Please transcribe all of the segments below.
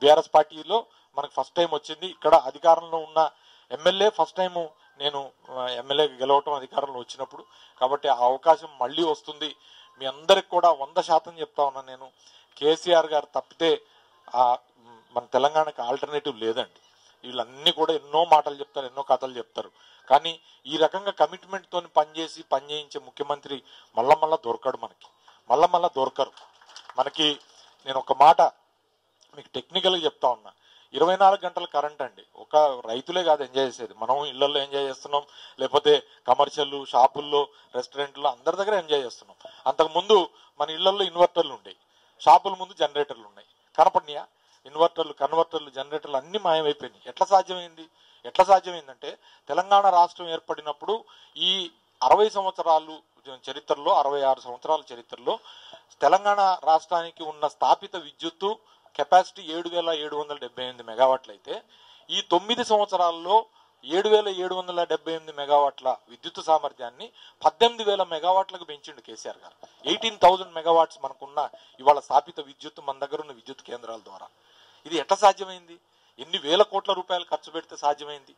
BRS పార్టీలో మనకు first time వచ్చింది ఇక్కడ అధికారంలో ఉన్న ఎమ్మెల్యే ఫస్ట్ టైం నేను ఎమ్మెల్యే గెలవటం అధికారంలో వచ్చినప్పుడు కాబట్టి ఆ అవకాశం మళ్ళీ వస్తుంది మీ అందరికి కూడా వంద శాతం చెప్తా ఉన్నాను నేను కేసీఆర్ గారు తప్పితే ఆ మ్, మన తెలంగాణకి ఆల్టర్నేటివ్ లేదండి వీళ్ళన్నీ కూడా ఎన్నో మాటలు చెప్తారు ఎన్నో కథలు చెప్తారు కానీ ఈ రకంగా కమిట్మెంట్ తోని పనిచేసి పనిచేయించే ముఖ్యమంత్రి మళ్ళా మళ్ళా దొరకడు మనకి మళ్ళా మళ్ళా దొరకరు మనకి నేను ఒక మాట మీకు టెక్నికల్గా చెప్తా ఉన్నా ఇరవై నాలుగు గంటల కరెంట్ అండి ఒక రైతులే కాదు ఎంజాయ్ చేసేది మనం ఇళ్లలో ఎంజాయ్ చేస్తున్నాం లేకపోతే కమర్షియల్ షాపుల్లో రెస్టారెంట్లో అందరి దగ్గర ఎంజాయ్ చేస్తున్నాం అంతకుముందు మన ఇళ్లలో ఇన్వర్టర్లు ఉండేవి షాపుల ముందు జనరేటర్లు ఉన్నాయి కనపడినాయా ఇన్వర్టర్లు కన్వర్టర్లు జనరేటర్లు అన్ని మాయమైపోయినాయి ఎట్లా సాధ్యమైంది ఎట్లా సాధ్యమైందంటే తెలంగాణ రాష్ట్రం ఏర్పడినప్పుడు ఈ అరవై సంవత్సరాలు చరిత్రలో అరవై ఆరు సంవత్సరాల చరిత్రలో తెలంగాణ రాష్ట్రానికి ఉన్న స్థాపిత విద్యుత్తు కెపాసిటీ ఏడు వేల ఏడు వందల డెబ్బై ఎనిమిది మెగావాట్లు అయితే ఈ తొమ్మిది సంవత్సరాల్లో ఏడు వేల ఏడు వందల డెబ్బై ఎనిమిది మెగావాట్ల విద్యుత్ సామర్థ్యాన్ని పద్దెనిమిది వేల మెగావాట్లకు పెంచిండు కేసీఆర్ గారు ఎయిటీన్ థౌజండ్ మెగావాట్స్ మనకున్న ఇవాళ స్థాపిత విద్యుత్ మన దగ్గర ఉన్న విద్యుత్ కేంద్రాల ద్వారా ఇది ఎట్లా సాధ్యమైంది ఎన్ని వేల కోట్ల రూపాయలు ఖర్చు పెడితే సాధ్యమైంది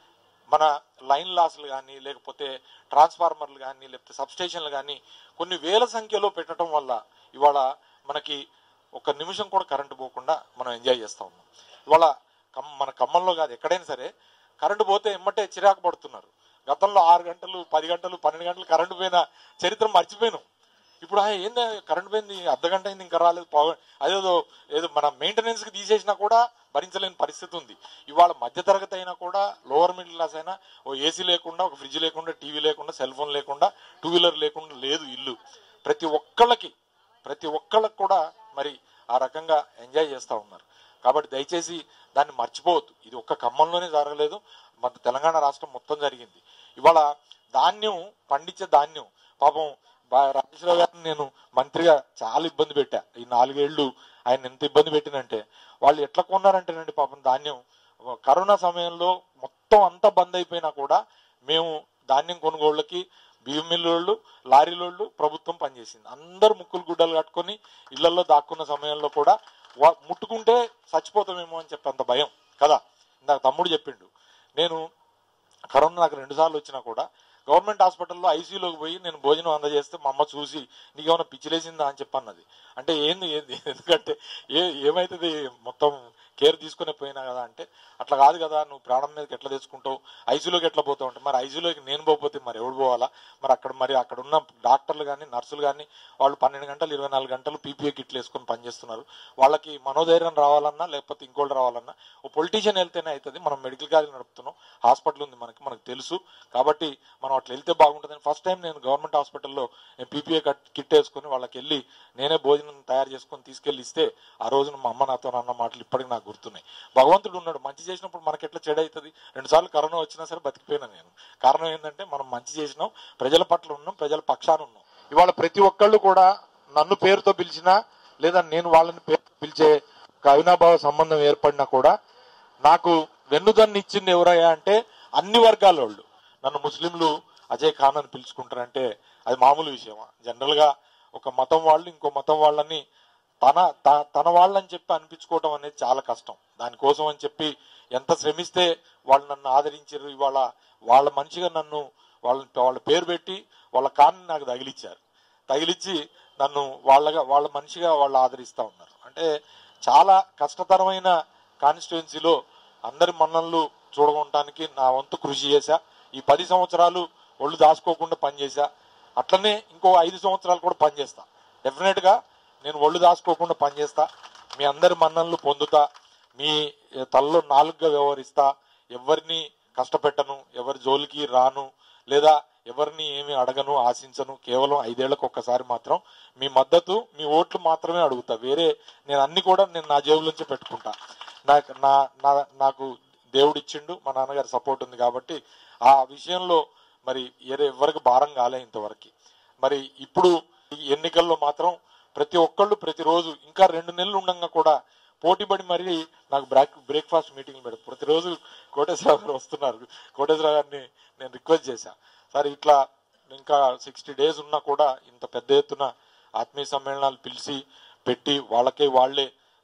మన లైన్ లాస్లు కానీ లేకపోతే ట్రాన్స్ఫార్మర్లు కానీ లేకపోతే సబ్స్టేషన్లు కానీ కొన్ని వేల సంఖ్యలో పెట్టడం వల్ల ఇవాళ మనకి ఒక నిమిషం కూడా కరెంటు పోకుండా మనం ఎంజాయ్ చేస్తా ఉన్నాం ఇవాళ కమ్ మన ఖమ్మంలో కాదు ఎక్కడైనా సరే కరెంటు పోతే ఎమ్మటే చిరాకు పడుతున్నారు గతంలో ఆరు గంటలు పది గంటలు పన్నెండు గంటలు కరెంటు పోయిన చరిత్ర మర్చిపోయినాం ఇప్పుడు ఆ ఏంది కరెంట్ పోయింది అర్ధ గంట అయింది ఇంకా రాలేదు పవర్ అదేదో ఏదో మన మెయింటెనెన్స్ కి తీసేసినా కూడా భరించలేని పరిస్థితి ఉంది ఇవాళ మధ్యతరగతి అయినా కూడా లోవర్ మిడిల్ క్లాస్ అయినా ఓ ఏసీ లేకుండా ఒక ఫ్రిడ్జ్ లేకుండా టీవీ లేకుండా సెల్ ఫోన్ లేకుండా టూ వీలర్ లేకుండా లేదు ఇల్లు ప్రతి ఒక్కళ్ళకి ప్రతి ఒక్కళ్ళకి కూడా మరి ఆ రకంగా ఎంజాయ్ చేస్తూ ఉన్నారు కాబట్టి దయచేసి దాన్ని మర్చిపోవద్దు ఇది ఒక్క ఖమ్మంలోనే జరగలేదు మన తెలంగాణ రాష్ట్రం మొత్తం జరిగింది ఇవాళ ధాన్యం పండించే ధాన్యం పాపం బా- రాజేశ్వరరావు గారిని నేను మంత్రిగా చాలా ఇబ్బంది పెట్టా ఈ నాలుగేళ్లు ఆయన ఎంత ఇబ్బంది పెట్టినంటే వాళ్ళు ఎట్లా కొన్నారంటేనండి పాపం ధాన్యం కరోనా సమయంలో మొత్తం అంతా బంద్ అయిపోయినా కూడా మేము ధాన్యం కొనుగోళ్ళకి బియ్యం మిల్లోళ్ళు లారీలోళ్ళు ప్రభుత్వం పనిచేసింది అందరు ముక్కులు గుడ్డలు కట్టుకొని ఇళ్లలో దాక్కున్న సమయంలో కూడా వా- ముట్టుకుంటే చచ్చిపోతామేమో అని చెప్పి అంత భయం కదా ఇందాక తమ్ముడు చెప్పిండు నేను కరోనా నాకు రెండు సార్లు వచ్చినా కూడా గవర్నమెంట్ హాస్పిటల్లో ఐసీయూలోకి పోయి నేను భోజనం అందజేస్తే మా అమ్మ చూసి నీకేమైనా పిచ్చిలేసిందా అని చెప్పన్నది అంటే ఏంది ఏంది ఎందుకంటే ఏ ఏమైతుంది మొత్తం కేర్ తీసుకునే పోయినా కదా అంటే అట్లా కాదు కదా నువ్వు ప్రాణం మీదకి ఎట్లా తెచ్చుకుంటావు ఐసీయూలోకి ఎట్లా పోతావు అంటే మరి ఐసీయూలోకి నేను పోతే మరి ఎవడు పోవాలా మరి అక్కడ మరి అక్కడ ఉన్న డాక్టర్లు కానీ నర్సులు కానీ వాళ్ళు పన్నెండు గంటలు ఇరవై నాలుగు గంటలు పీపీఏ కిట్లు వేసుకొని పనిచేస్తున్నారు వాళ్ళకి మనోధైర్యం రావాలన్నా లేకపోతే ఇంకోటి రావాలన్నా ఓ పొలిటీషియన్ వెళ్తేనే అవుతుంది మనం మెడికల్ కాలేజ్ నడుపుతున్నాం హాస్పిటల్ ఉంది మనకి మనకు తెలుసు కాబట్టి మనం అట్లా వెళ్తే బాగుంటుందని ఫస్ట్ టైం నేను గవర్నమెంట్ హాస్పిటల్లో నేను పీపీఏ కిట్ వేసుకొని వాళ్ళకి వెళ్ళి నేనే భోజనం తయారు చేసుకొని తీసుకెళ్ళి ఇస్తే ఆ రోజున మా అమ్మ నాతో అన్న మాటలు ఇప్పటికి నాకు గుర్తున్నాయి భగవంతుడు ఉన్నాడు మంచి చేసినప్పుడు మనకి ఎట్లా చెడు అవుతుంది రెండుసార్లు కరోనా వచ్చినా సరే బతికిపోయినా నేను కారణం ఏంటంటే మనం మంచి చేసినాం ప్రజల పట్ల ఉన్నాం ప్రజల పక్షాన ఉన్నాం ఇవాళ ప్రతి ఒక్కళ్ళు కూడా నన్ను పేరుతో పిలిచినా లేదా నేను వాళ్ళని పేరుతో పిలిచే ఒక అవినాభావ సంబంధం ఏర్పడినా కూడా నాకు వెన్నుదన్ను ఇచ్చింది ఎవరయ్యా అంటే అన్ని వర్గాల వాళ్ళు నన్ను ముస్లింలు అజయ్ ఖాన్ అని పిలుచుకుంటారంటే అది మామూలు విషయమా జనరల్ గా ఒక మతం వాళ్ళు ఇంకో మతం వాళ్ళని తన త- తన వాళ్ళని చెప్పి అనిపించుకోవడం అనేది చాలా కష్టం దానికోసం అని చెప్పి ఎంత శ్రమిస్తే వాళ్ళు నన్ను ఆదరించారు ఇవాళ వాళ్ళ మనిషిగా నన్ను వాళ్ళ వాళ్ళ పేరు పెట్టి వాళ్ళ కాన్ని నాకు తగిలిచ్చారు తగిలిచ్చి నన్ను వాళ్ళగా వాళ్ళ మనిషిగా వాళ్ళు ఆదరిస్తా ఉన్నారు అంటే చాలా కష్టతరమైన కాన్స్టిట్యున్సీలో అందరి మన్ననలు చూడగొనడానికి నా వంతు కృషి చేశా ఈ పది సంవత్సరాలు ఒళ్ళు దాచుకోకుండా పనిచేశా అట్లనే ఇంకో ఐదు సంవత్సరాలు కూడా పనిచేస్తా డెఫినెట్ గా నేను ఒళ్ళు దాచుకోకుండా పనిచేస్తా మీ అందరి మన్ననలు పొందుతా మీ తలలో నాలుగుగా వ్యవహరిస్తా ఎవరిని కష్టపెట్టను ఎవరి జోలికి రాను లేదా ఎవరిని ఏమి అడగను ఆశించను కేవలం ఐదేళ్లకు ఒక్కసారి మాత్రం మీ మద్దతు మీ ఓట్లు మాత్రమే అడుగుతా వేరే నేను అన్ని కూడా నేను నా జేబులోంచి పెట్టుకుంటా నాకు నా నా నాకు దేవుడు ఇచ్చిండు మా నాన్నగారి సపోర్ట్ ఉంది కాబట్టి ఆ విషయంలో మరి ఏరే ఎవరికి భారం కాలే ఇంతవరకు మరి ఇప్పుడు ఈ ఎన్నికల్లో మాత్రం ప్రతి ఒక్కళ్ళు ప్రతిరోజు ఇంకా రెండు నెలలు ఉండగా కూడా పోటీపడి మరి నాకు బ్రేక్ బ్రేక్ఫాస్ట్ మీటింగ్ పెడతారు ప్రతిరోజు కోటేశ్వరరావు గారు వస్తున్నారు కోటేశ్వరరావు గారిని నేను రిక్వెస్ట్ చేశా సార్ ఇట్లా ఇంకా సిక్స్టీ డేస్ ఉన్నా కూడా ఇంత పెద్ద ఎత్తున ఆత్మీయ సమ్మేళనాలు పిలిచి పెట్టి వాళ్ళకే వాళ్ళే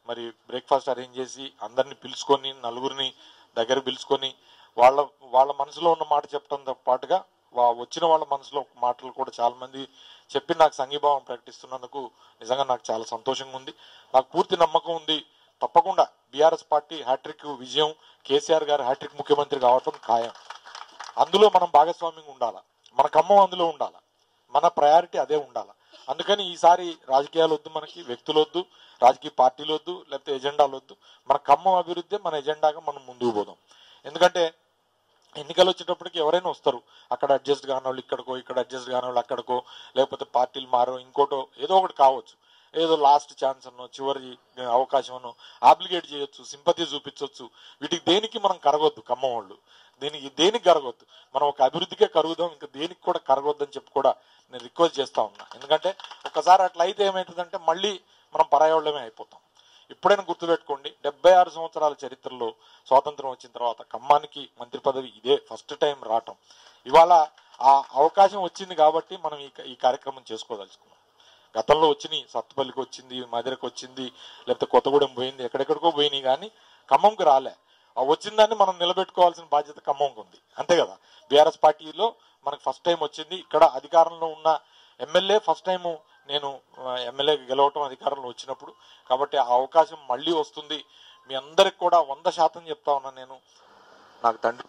మరి బ్రేక్ఫాస్ట్ అరేంజ్ చేసి అందరిని పిలుచుకొని నలుగురిని దగ్గర పిలుచుకొని వాళ్ళ వాళ్ళ మనసులో ఉన్న మాట చెప్పడంతో పాటుగా వా- వచ్చిన వాళ్ళ మనసులో మాటలు కూడా చాలా మంది చెప్పి నాకు సంఘీభావం ప్రకటిస్తున్నందుకు నిజంగా నాకు చాలా సంతోషంగా ఉంది నాకు పూర్తి నమ్మకం ఉంది తప్పకుండా బీఆర్ఎస్ పార్టీ హ్యాట్రిక్ విజయం కేసీఆర్ గారు హ్యాట్రిక్ ముఖ్యమంత్రి కావటం ఖాయం అందులో మనం భాగస్వామ్యంగా ఉండాలా మన ఖమ్మం అందులో ఉండాలా మన ప్రయారిటీ అదే ఉండాలా అందుకని ఈసారి రాజకీయాలు వద్దు మనకి వ్యక్తులు వద్దు రాజకీయ పార్టీలు వద్దు లేకపోతే ఎజెండాలు వద్దు మన ఖమ్మం అభివృద్ధి మన ఎజెండాగా మనం ముందుకు పోదాం ఎందుకంటే ఎన్నికలు వచ్చేటప్పటికి ఎవరైనా వస్తారు అక్కడ అడ్జస్ట్ కాని వాళ్ళు ఇక్కడికో ఇక్కడ అడ్జస్ట్ కాని వాళ్ళు అక్కడికో లేకపోతే పార్టీలు మారో ఇంకోటో ఏదో ఒకటి కావచ్చు ఏదో లాస్ట్ ఛాన్స్ అన్నో చివరి అవకాశం అన్నో ఆబ్లిగేట్ చేయొచ్చు సింపతి చూపించవచ్చు వీటికి దేనికి మనం కరగొద్దు ఖమ్మం వాళ్ళు దీనికి దేనికి కరగొద్దు మనం ఒక అభివృద్ధికే కరుగుదాం ఇంకా దేనికి కూడా కరగొద్దని చెప్పి కూడా నేను రిక్వెస్ట్ చేస్తా ఉన్నా ఎందుకంటే ఒకసారి అట్లా అయితే ఏమవుతుందంటే మళ్ళీ మనం పరాయోళ్ళమే అయిపోతాం ఇప్పుడైనా గుర్తుపెట్టుకోండి డెబ్బై ఆరు సంవత్సరాల చరిత్రలో స్వాతంత్రం వచ్చిన తర్వాత ఖమ్మానికి మంత్రి పదవి ఇదే ఫస్ట్ టైం రావటం ఇవాళ ఆ అవకాశం వచ్చింది కాబట్టి మనం ఈ ఈ కార్యక్రమం చేసుకోదలుచుకున్నాం గతంలో వచ్చినాయి సత్తుపల్లికి వచ్చింది మదిరకు వచ్చింది లేకపోతే కొత్తగూడెం పోయింది ఎక్కడెక్కడికో పోయినాయి కానీ ఖమ్మంకి రాలే ఆ వచ్చిందాన్ని మనం నిలబెట్టుకోవాల్సిన బాధ్యత ఖమ్మంకి ఉంది అంతే కదా బీఆర్ఎస్ పార్టీలో మనకు ఫస్ట్ టైం వచ్చింది ఇక్కడ అధికారంలో ఉన్న ఎమ్మెల్యే ఫస్ట్ టైం నేను ఎమ్మెల్యే గెలవటం అధికారంలో వచ్చినప్పుడు కాబట్టి ఆ అవకాశం మళ్ళీ వస్తుంది మీ అందరికి కూడా వంద శాతం చెప్తా ఉన్నా నేను నాకు తండ్రి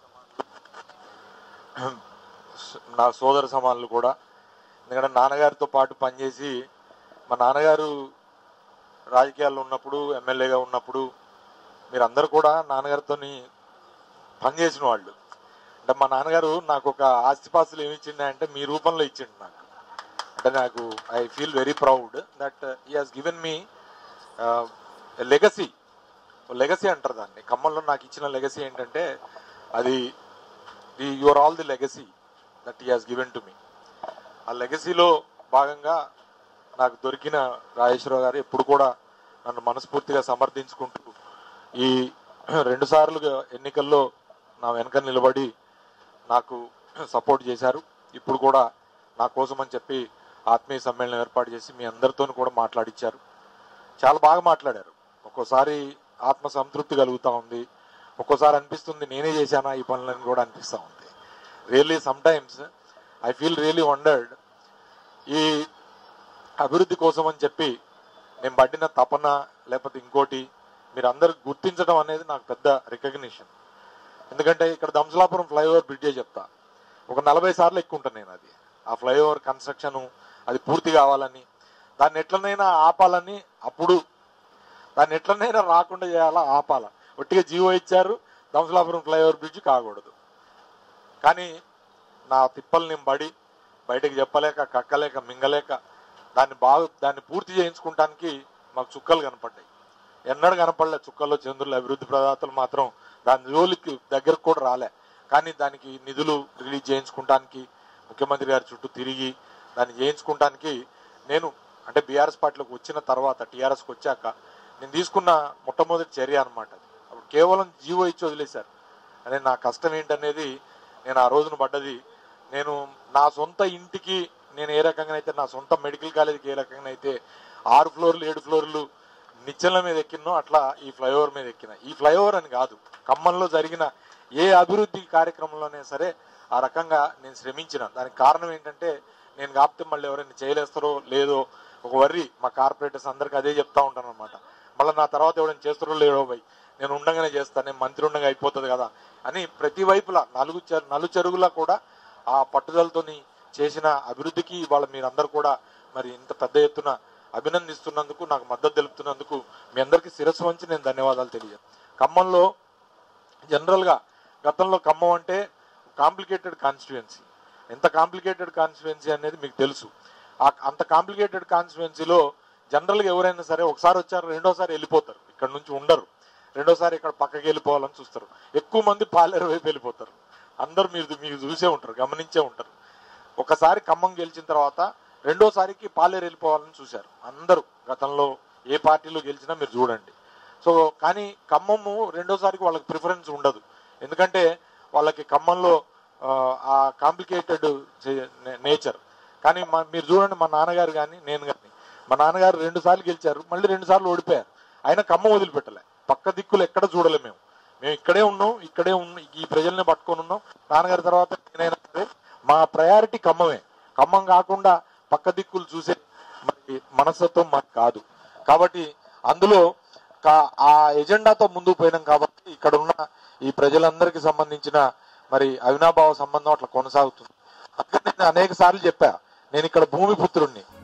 నా సోదర సమానులు కూడా ఎందుకంటే నాన్నగారితో పాటు పనిచేసి మా నాన్నగారు రాజకీయాల్లో ఉన్నప్పుడు ఎమ్మెల్యేగా ఉన్నప్పుడు మీరందరూ కూడా నాన్నగారితో పనిచేసిన వాళ్ళు అంటే మా నాన్నగారు నాకు ఒక ఆస్తిపాస్తులు ఏమి ఇచ్చిండే అంటే మీ రూపంలో ఇచ్చిండు నాకు అంటే నాకు I feel very proud that he has given me legacy legacy అంటారు దాన్ని ఖమ్మంలో నాకు ఇచ్చిన లెగసీ ఏంటంటే అది the your all the legacy that he has given to me ఆ లెగసీలో భాగంగా నాకు దొరికిన రాజేశ్వరరావు గారు ఎప్పుడు కూడా నన్ను మనస్ఫూర్తిగా సమర్థించుకుంటూ ఈ రెండు సార్లు ఎన్నికల్లో నా వెనక నిలబడి నాకు సపోర్ట్ చేశారు ఇప్పుడు కూడా నా కోసం అని చెప్పి ఆత్మీయ సమ్మేళనం ఏర్పాటు చేసి మీ అందరితో కూడా మాట్లాడిచ్చారు చాలా బాగా మాట్లాడారు ఒక్కోసారి ఆత్మ సంతృప్తి కలుగుతూ ఉంది ఒక్కోసారి అనిపిస్తుంది నేనే చేశానా ఈ పనులని కూడా అనిపిస్తూ ఉంది really sometimes I feel really wondered ఈ అభివృద్ధి కోసం అని చెప్పి నేను పడిన తపన లేకపోతే ఇంకోటి మీరు అందరు గుర్తించడం అనేది నాకు పెద్ద రికగ్నిషన్ ఎందుకంటే ఇక్కడ దంసలాపురం ఫ్లైఓవర్ బ్రిడ్జే చెప్తా ఒక నలభై సార్లు ఎక్కుంటాను నేను అది ఆ ఫ్లైఓవర్ కన్స్ట్రక్షన్ అది పూర్తి కావాలని దాన్ని ఎట్లనైనా ఆపాలని అప్పుడు దాన్ని ఎట్లనైనా రాకుండా చేయాలా ఆపాల ఒట్టిగా జీవో ఇచ్చారు దంసలాపురం ఫ్లైఓవర్ బ్రిడ్జ్ కాకూడదు కానీ నా తిప్పలు నేను పడి బయటకు చెప్పలేక కక్కలేక మింగలేక దాన్ని బాగా దాన్ని పూర్తి చేయించుకుంటానికి మాకు చుక్కలు కనపడ్డాయి ఎన్నడూ కనపడలే చుక్కల్లో చంద్రుల అభివృద్ధి ప్రదాతలు మాత్రం దాని జోలికి దగ్గరకు కూడా రాలే కానీ దానికి నిధులు రిలీజ్ చేయించుకుంటానికి ముఖ్యమంత్రి గారి చుట్టూ తిరిగి దాన్ని చేయించుకుంటానికి నేను అంటే బీఆర్ఎస్ పార్టీలోకి వచ్చిన తర్వాత టీఆర్ఎస్కి వచ్చాక నేను తీసుకున్న మొట్టమొదటి చర్య అనమాట అది అప్పుడు కేవలం జీవో ఇచ్చి వదిలేశారు అనే నా కష్టం ఏంటనేది నేను ఆ రోజున పడ్డది నేను నా సొంత ఇంటికి నేను ఏ రకంగా అయితే నా సొంత మెడికల్ కాలేజీకి ఏ రకంగా అయితే ఆరు ఫ్లోర్లు ఏడు ఫ్లోర్లు నిచ్చెనల మీద ఎక్కినో అట్లా ఈ ఫ్లైఓవర్ మీద ఎక్కిన ఈ ఫ్లైఓవర్ అని కాదు ఖమ్మంలో జరిగిన ఏ అభివృద్ధి కార్యక్రమంలోనే సరే ఆ రకంగా నేను శ్రమించిన దానికి కారణం ఏంటంటే నేను కాపితే మళ్ళీ ఎవరైనా చేయలేస్తారో లేదో ఒక వర్రి మా కార్పొరేటర్స్ అందరికి అదే చెప్తా ఉంటాను అనమాట మళ్ళీ నా తర్వాత ఎవరైనా చేస్తారో లేడో పోయి నేను ఉండగానే చేస్తాను నేను మంత్రి ఉండగా అయిపోతుంది కదా అని ప్రతి వైపులా నలుగు చెరు నలు చెరుగులా కూడా ఆ పట్టుదలతోని చేసిన అభివృద్ధికి ఇవాళ మీరందరూ కూడా మరి ఇంత పెద్ద ఎత్తున అభినందిస్తున్నందుకు నాకు మద్దతు తెలుపుతున్నందుకు మీ అందరికీ శిరస్సు వంచి నేను ధన్యవాదాలు తెలియజేస్తాను ఖమ్మంలో జనరల్గా గతంలో ఖమ్మం అంటే కాంప్లికేటెడ్ కాన్స్టిట్యుయెన్సీ ఎంత కాంప్లికేటెడ్ కాన్స్టిట్యుయెన్సీ అనేది మీకు తెలుసు ఆ అంత కాంప్లికేటెడ్ కాన్స్టిట్యుయెన్సీలో జనరల్గా ఎవరైనా సరే ఒకసారి వచ్చారు రెండోసారి వెళ్ళిపోతారు ఇక్కడ నుంచి ఉండరు రెండోసారి ఇక్కడ పక్కకి వెళ్ళిపోవాలని చూస్తారు ఎక్కువ మంది పాలేరు వైపు వెళ్ళిపోతారు అందరు మీరు మీరు చూసే ఉంటారు గమనించే ఉంటారు ఒకసారి ఖమ్మం గెలిచిన తర్వాత రెండోసారికి పాలేరు వెళ్ళిపోవాలని చూశారు అందరూ గతంలో ఏ పార్టీలో గెలిచినా మీరు చూడండి సో కానీ ఖమ్మము రెండోసారికి వాళ్ళకి ప్రిఫరెన్స్ ఉండదు ఎందుకంటే వాళ్ళకి ఖమ్మంలో ఆ, ఆ కాంప్లికేటెడ్ నేచర్ కానీ మా మీరు చూడండి మా నాన్నగారు కానీ నేను కానీ మా నాన్నగారు రెండు సార్లు గెలిచారు మళ్ళీ రెండు సార్లు ఓడిపోయారు ఆయన ఖమ్మం వదిలిపెట్టలే పక్క దిక్కులు ఎక్కడ చూడలే మేము మేము ఇక్కడే ఉన్నాం ఇక్కడే ఉన్న ఈ ప్రజల్ని పట్టుకొని ఉన్నాం నాన్నగారి తర్వాత నేనైనా సరే మా ప్రయారిటీ ఖమ్మమే ఖమ్మం కాకుండా పక్క దిక్కులు చూసే మరి మనస్తత్వం మాకు కాదు కాబట్టి అందులో కా- ఆ ఎజెండాతో ముందుకు పోయినాం కాబట్టి ఇక్కడ ఉన్న ఈ ప్రజలందరికీ సంబంధించిన మరి అవినాభావ సంబంధం అట్లా కొనసాగుతుంది అందుకని నేను అనేక సార్లు చెప్పా నేను ఇక్కడ భూమి పుత్రుణ్ణి